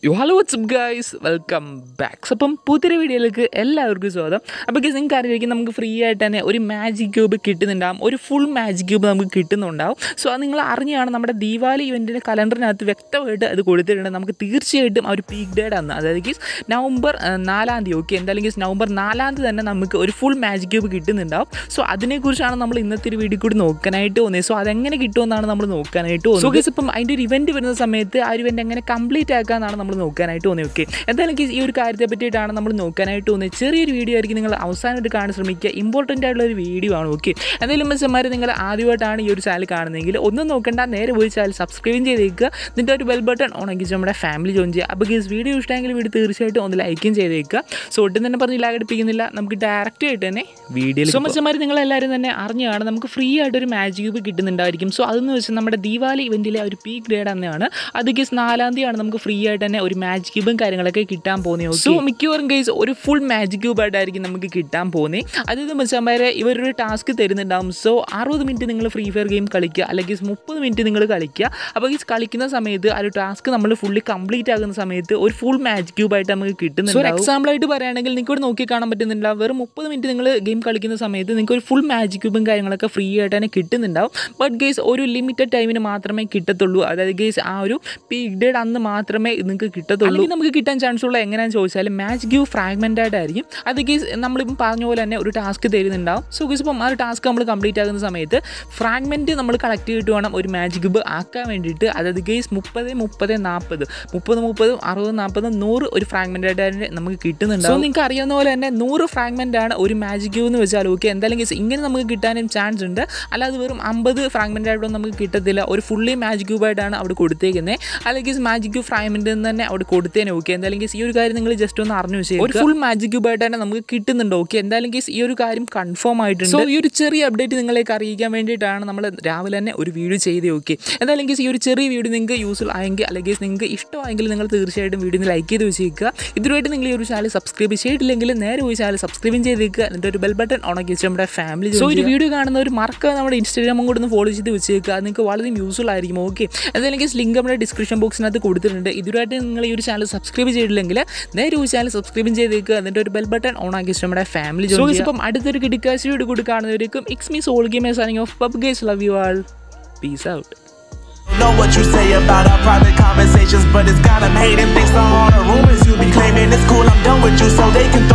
U hello what's up guys welcome backs അപ്പം പുതിയൊരു വീഡിയോയിലേക്ക് എല്ലാവർക്കും സ്വാഗതം അപ്പോൾ ഗൈസ് നിങ്ങൾക്ക് അറിയായിരിക്കും നമുക്ക് ഫ്രീ ആയിട്ട് തന്നെ ഒരു മാജിക് ക്യൂബ് കിട്ടുന്നുണ്ടാവും ഒരു ഫുൾ മാജിക് ക്യൂബ് നമുക്ക് കിട്ടുന്നുണ്ടാവും സോ അത് നിങ്ങൾ അറിഞ്ഞാണ് നമ്മുടെ ദീപാവലി ഇവൻറ്റിൻ്റെ കലണ്ടറിനകത്ത് വ്യക്തമായിട്ട് അത് കൊടുത്തിട്ടുണ്ട് നമുക്ക് തീർച്ചയായിട്ടും ആ ഒരു പീക്ക് ഡേറ്റ് അന്ന് അതായത് ഗീസ് നവംബർ ആ, നാലാം തീയതി ഓക്കെ എന്തായാലും ഗീസ് നവംബർ നാലാം തീയതി തന്നെ നമുക്ക് ഒരു ഫുൾ മാജിക് ക്യൂബ് കിട്ടുന്നുണ്ടാവും സോ അതിനെക്കുറിച്ചാണ് നമ്മൾ ഇന്നത്തെ ഒരു വീഡിയോ കൂടി നോക്കാനായിട്ട് പോകുന്നത് സോ അതെങ്ങനെ കിട്ടുമെന്നാണ് നമ്മൾ നോക്കാനായിട്ട് പോകുന്നത് സോ ഗീസ് ഇപ്പം അതിൻ്റെ ഒരു ഇവൻറ്റ് വരുന്ന സമയത്ത് ആ ഒരു ഇവൻറ്റ് എങ്ങനെ കംപ്ലീറ്റ് ആക്കാമെന്നാണ് നമ്മൾ നോക്കാനായിട്ട് പോകുന്നത് ഓക്കെ എന്തായാലും ഗീസ് ഈ ഒരു കാര്യത്തെ പറ്റിയിട്ടാണ് നമ്മൾ നോക്കാനായിട്ട് പോകുന്നത് ചെറിയൊരു വീഡിയോ ആയിരിക്കും നിങ്ങൾ അവസാനമായിട്ട് കാണാൻ ശ്രമിക്കുക ഇമ്പോർട്ടൻ്റ് ആയിട്ടുള്ള ഒരു വീഡിയോ ആണ് ഓക്കെ എന്തായാലും മിസ്സന്മാർ നിങ്ങൾ ആദ്യമായിട്ടാണ് ഈ ഒരു ചാനൽ കാണുന്നതെങ്കിൽ ഒന്നും നോക്കണ്ട നേരെ പോയി ചാനൽ സബ്സ്ക്രൈബ് ചെയ്തേക്കുക എന്നിട്ട് ഒരു ബെൽ ബട്ടൺ ഓൺ ആക്കി നമ്മുടെ ഫാമിലി ജോയിൻ ചെയ്യുക അപ്പോൾ ഗീസ് വീഡിയോ ഇഷ്ടമെങ്കിൽ വീഡിയോ തീർച്ചയായിട്ടും ഒന്ന് ലൈക്കും ചെയ്തേക്കുക സോ ഒട്ടും തന്നെ പറഞ്ഞ് ലാഗ് അടിപ്പിക്കുന്നില്ല നമുക്ക് ഡയറക്റ്റ് ആയിട്ട് തന്നെ വീഡിയോയിൽ സോ മച്ചന്മാർ നിങ്ങളെല്ലാവരും തന്നെ അറിഞ്ഞാണ് നമുക്ക് ഫ്രീ ആയിട്ട് ഒരു മാജിക് ക്യൂബ് കിട്ടുന്നുണ്ടായിരിക്കും സോ അതെന്ന് വെച്ചാൽ നമ്മുടെ ദീപാവലി ഇവൻറ്റിലെ ഒരു പീക്ക് ഗ്രേഡ് അന്നാണ് അത് ഗീസ് നാലാം തീയതിയാണ് നമുക്ക് ഫ്രീ ആയിട്ട് തന്നെ ഒരു മാജിക് ക്യൂബും കാര്യങ്ങളൊക്കെ കിട്ടാൻ പോകുന്നത് സോ മിക്കവാറും ഗൈസ് ഒരു ഫുൾ മാജിക് ക്യൂബ് ആയിട്ടായിരിക്കും നമുക്ക് കിട്ടാൻ പോകുന്നത് അതായത് മച്ചന്മാരെ ഇവരൊരു ടാസ്ക് തരുന്നുണ്ടാവും സോ അറുപത് മിനിറ്റ് നിങ്ങൾ ഫ്രീ ഫയർ ഗെയിം കളിക്കുക അല്ലെങ്കിൽ മുപ്പത് മിനിറ്റ് നിങ്ങൾ കളിക്കുക അപ്പോൾ ഈ കളിക്കുന്ന സമയത്ത് ആ ഒരു ടാസ്ക് നമ്മൾ ഫുള്ളി കംപ്ലീറ്റ് ആകുന്ന സമയത്ത് ഒരു ഫുൾ മാജിക് ക്യൂബ് ആയിട്ട് നമുക്ക് കിട്ടുന്നുണ്ട് ഒരു എക്സാമ്പിൾ ആയിട്ട് പറയുകയാണെങ്കിൽ നിങ്ങൾക്ക് ഇവിടെ നോക്കി കാണാൻ പറ്റുന്നില്ല വെറും മുപ്പത് മിനിറ്റ് നിങ്ങൾ ഗെയിം കളിക്കുന്ന സമയത്ത് നിങ്ങൾക്ക് ഒരു ഫുൾ മാജിക് ക്യൂബും കാര്യങ്ങളൊക്കെ ഫ്രീ ആയിട്ട് തന്നെ കിട്ടുന്നുണ്ടാവും ബട്ട് ഗേസ് ഒരു ലിമിറ്റഡ് ടൈമിന് മാത്രമേ കിട്ടത്തുള്ളൂ അതായത് ഗേസ് ആ ഒരു പീരീഡ് അന്ന് മാത്രമേ നിങ്ങൾക്ക് കിട്ടത്തുള്ളൂ അല്ലെങ്കിൽ നമുക്ക് കിട്ടാൻ ചാൻസ് ഉള്ള എങ്ങനെയാണെന്ന് ചോദിച്ചാൽ മാജിക് ക്യൂബ് ഫ്രാഗ്മെൻ്റ് ആയിട്ടായിരിക്കും അത് ഗേസ് നമ്മളിപ്പം പറഞ്ഞ പോലെ തന്നെ ഒരു ടാസ്ക് തരുന്നുണ്ടാവും സോ ഗേസ് ഇപ്പം ആ ഒരു ടാസ്ക് നമ്മൾ കംപ്ലീറ്റ് ആകുന്ന സമയത്ത് ഫ്രാഗ്മെൻറ്റ് നമ്മൾ കളക്ട് ചെയ്തിട്ട് വേണം ഒരു മാജിക് ക്യൂബ് ആക്കാൻ വേണ്ടിയിട്ട് അതായത് ഗേസ് മുപ്പത് മുപ്പത് നാൽപ്പത് മുപ്പത് മുപ്പതും അറുപത് നാൽപ്പതും നൂറ് ഒരു ഫ്രാഗ്മെൻ്റ് ആയിട്ട് തന്നെ നമുക്ക് കിട്ടുന്നുണ്ട് സോ നിങ്ങൾക്ക് അറിയാവുന്ന പോലെ തന്നെ നൂറ് ഫ്രാഗ്മെൻ്റ് ആണ് ഒരു മാജിക് ക്യൂബ് എന്ന് വെച്ചാൽ ഓക്കെ എന്തായാലും ഗേസ് ഇങ്ങനെ നമുക്ക് കിട്ടാനും ചാൻസ് ഉണ്ട് അല്ലാതെ വെറും അമ്പത് ഫ്രാഗ്മെൻ്റ് ആയിട്ടൊന്നും നമുക്ക് കിട്ടത്തില്ല ഒരു ഫുള്ളി മാജിക് ക്യൂബ് ആയിട്ടാണ് അവിടെ കൊടുത്തേക്കുന്നത് അല്ലെങ്കിൽ മാജിക് ക്യൂബ് ഫ്രാഗ്മെൻ്റ് തന്നെ അവിടെ കൊടുത്തേനെ ഓക്കെ എന്തായാലും ഗേസ് ഈ ഒരു കാര്യം നിങ്ങൾ ജസ്റ്റ് ഒന്ന് അറിഞ്ഞു വെച്ചാൽ ഒരു ഫുൾ മാജിക് ക്യൂബ് ആയിട്ട് തന്നെ നമുക്ക് കിട്ടുന്നുണ്ട് ഓക്കെ എന്തായാലും ഗേസ് ഈ ഒരു കാര്യം കൺഫേം ആയിട്ടുണ്ട് സോ ഈ ഒരു ചെറിയ അപ്ഡേറ്റ് നിങ്ങളേക്ക് അറിയിക്കാൻ വേണ്ടിയിട്ടാണ് നമ്മൾ രാവിലെ തന്നെ ഒരു വീഡിയോ ചെയ്തേ ഓക്കെ എന്തായാലും ഗേസ് ഈ ഒരു ചെറിയ വീഡിയോ നിങ്ങൾക്ക് യൂസ്ഫുൾ ആയെങ്കിൽ അല്ലെങ്കിൽ നിങ്ങൾക്ക് ഇഷ്ടമായെങ്കിൽ നിങ്ങൾ തീർച്ചയായിട്ടും വീഡിയോ ലൈക്ക് ചെയ്ത് വെച്ചേക്കുക ഇതിനുമായിട്ട് നിങ്ങൾ ഈ ഒരു ചാനൽ സബ്സ്ക്രൈബ് ചെയ്തിട്ടില്ലെങ്കിൽ നേരെ പോയി ചാനൽ സബ്സ്ക്രൈബ് ചെയ്തേക്കുക എന്നിട്ട് ഒരു ബെൽ ബട്ടൺ ഓൺ ആക്കി വെച്ച് നമ്മുടെ ഫാമിലി സോ ഒരു വീഡിയോ കാണുന്നവർ മറക്കാതെ നമ്മുടെ ഇൻസ്റ്റാഗ്രാമും കൂടെ ഒന്ന് ഫോളോ ചെയ്ത് വെച്ചേക്കുക അത് നിങ്ങൾക്ക് വളരെ യൂസ്ഫുൾ ആയിരിക്കും ഓക്കെ എന്തായാലും ഗേസ് ലിങ്ക് നമ്മുടെ ഡിസ്ക്രിപ്ഷൻ ബോക്സിനകത്ത് കൊടുത്തിട്ടുണ്ട് ഇതുവരായിട്ട് നിങ്ങൾ ഈ ഒരു ചാനൽ സബ്സ്ക്രൈബ് ചെയ്തിട്ടില്ലെങ്കിൽ നേരെ ഒരു ചാനൽ സബ്സ്ക്രൈബ് ചെയ്തേക്കുക എന്നിട്ട് ഒരു ബെൽ ബട്ടൺ ഓൺ ആക്കി വെച്ച് നമ്മുടെ ഫാമിലി ജോയിൻ ഇപ്പം അടുത്തൊരു കിടിക്കാശ് വീഡിയോ കൂടി കാണുന്നവർക്കും it's me soul game signing off പബ് guys love you all peace out Know what you say about our private conversations, but it's got 'em hating. Thanks to all the rumors you be claiming. It's cool, I'm done with you, so they can